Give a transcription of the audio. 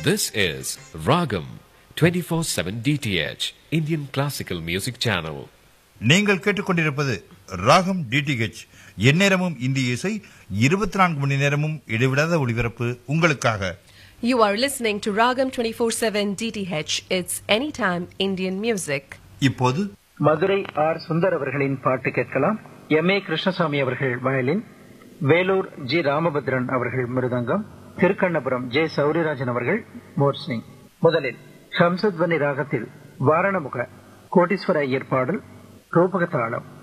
This is Ragam 24/7 DTH Indian Classical Music Channel. நீங்கள் கேட்டுக்கொண்டிருப்பது ராகம் டிடிஹெச் எந்நேரமும் இந்திய இசை இருபத்தி நான்கு மணி நேரமும் இடைவிடாத ஒளிபரப்பு உங்களுக்காக You are listening to Ragam 24/7 DTH. It's anytime Indian music. இப்போது மதுரை ஆர் சுந்தர் அவர்களின் பாட்டு கேட்கலாம் எம் ஏ கிருஷ்ணசாமி அவர்கள் வயலின் வேலூர் ஜி ராமபத்ரன் அவர்கள் மிருதங்கம் திருக்கண்ணபுரம் ஜே சௌரிராஜன் அவர்கள் மோர்சிங் முதலில் ஹம்சத்வனி ராகத்தில் வாரணமுக கோட்டீஸ்வர ஐயர் பாடல் ரூபகதாளம்